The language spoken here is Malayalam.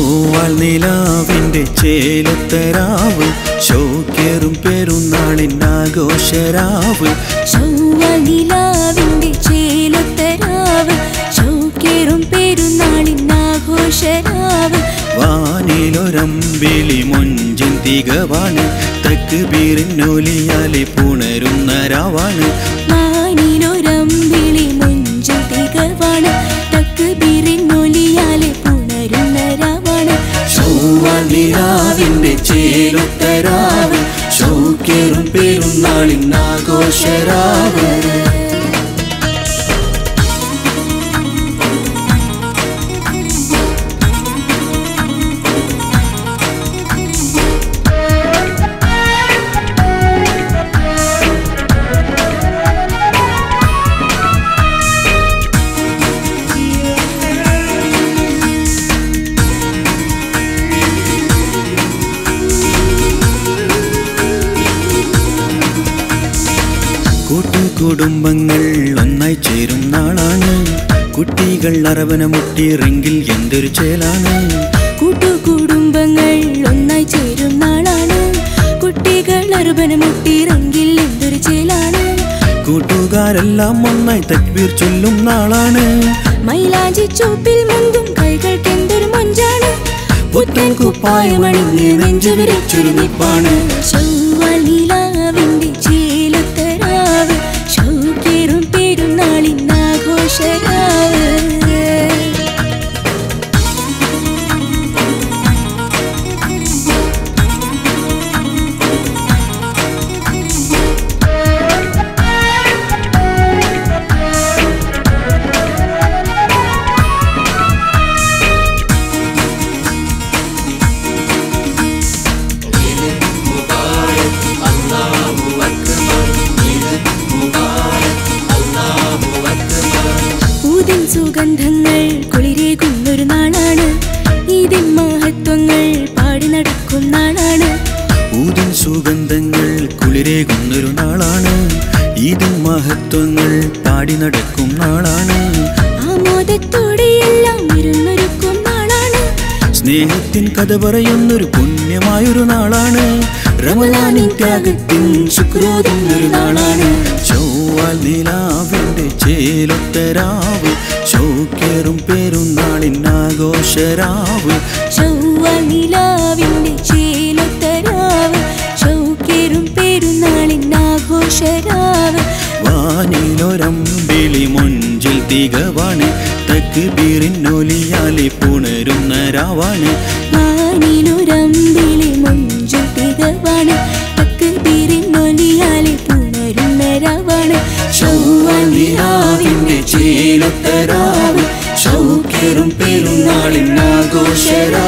ചൊവ്വാൽ നിലാവിൻ്റെ ചേലത്തരാവ് ശോക്കേറും പെരുന്നാളിനാഘോഷരാവ് ചൊവ്വനിലാവിന്റെ ചേലത്തരാവ് ശൗക്കേറും പെരുന്നാളിനാഘോഷരാവ് വാനിലൊരമ്പിളി മൊഞ്ചൻ തികവാണ് തക്ക് ബീറിനൊലിയാലെ പുണരുന്ന രാവാണ് മാനിലൊരമ്പിളി മുഞ്ചു തികവാണ് തക്ക് ബിറിനൊലിയാലെ പുണരുന്ന രാവാണ് ചൊവ്വാൽ നിലാവിൻ്റെ ചേലത്തരാവ് ശോക്കേറും പെരുന്നാളിനാഘോഷരാവ് കൂട്ടുകുടുംബങ്ങൾ ഒന്നായി ചേരും നാളാണ് കുട്ടികൾ അറവന മുട്ടിയിറെങ്കിൽ എന്തൊരു ചേലാണ് കൂട്ടുകുടുംബങ്ങൾ ഒന്നായി ചേരും നാളാണ് കുട്ടികൾ അറുപനമുട്ടിറങ്കിൽ എന്തൊരു ചേലാണ് കൂട്ടുകാരെല്ലാം ഒന്നായി തക്ബീർ ചൊല്ലും നാളാണ് മൈലാഞ്ചി ചൂപ്പിൽ മുന്തും കൈകൾക്ക് എന്തൊരു മൊഞ്ചാണ് പുത്തൻ കുപ്പായമണിഞ്ഞ് നെഞ്ചു വിരച്ചൊരു നിപ്പാണ് ചൊവ്വനിലാവിന്റെ ചേലത്തരാവ് ശൗക്കേറും പെരുന്നാളിനാഘോഷരാവ് ഊതിൻ സുഗന്ധങ്ങൾ കുളിരേകുന്നൊരു നാളാണ് ഇതിൻ മഹത്വങ്ങൾ പാടി നടക്കും നാളാണ് ഊതിൻ സുഗന്ധങ്ങൾ കുളിരേകുന്നൊരു നാളാണ് ഇതിൻ മഹത്വങ്ങൾ പാടി നടക്കും നാളാണ് ആമോദത്തോടെ എല്ലാം ഇരുന്നൊരുക്കും നാളാണ് സ്നേഹത്തിൻ കഥ പറയുന്നൊരു പുണ്യമായൊരു നാളാണ് റമലാനിൻ ത്യാഗത്തിൻ ശുക്രോതുന്നൊരു നാളാണ് ചൊവ്വാൽ നിലാവിൻ്റെ ചേലൊത്തരാവ് ശോക്കേറും പെരുന്നാളിൻ ആഘോഷരാവ് ചൊവ്വനിലാവിന്റെ ചേലത്തരാവ് ശൗക്കേറും പെരുന്നാളിനാഘോഷരാവ് വാനിലൊരമ്പിളി മൊഞ്ചിൽ തികവാണ് തക്ക് ബീറിനൊലിയാലെ പുണരുന്ന രാവാണ് മാനിലൊരമ്പിളി മൊഞ്ചു തികവാണ് തക്ക് ബിറിനൊലിയാലെ പുണരുന്ന രാവാണ് ചൊവ്വനിലാവിൻ്റെ ചേലൊത്തരാവ് ശൗക്കേറും പെരുന്നാളിൻ ആഘോഷരാവ്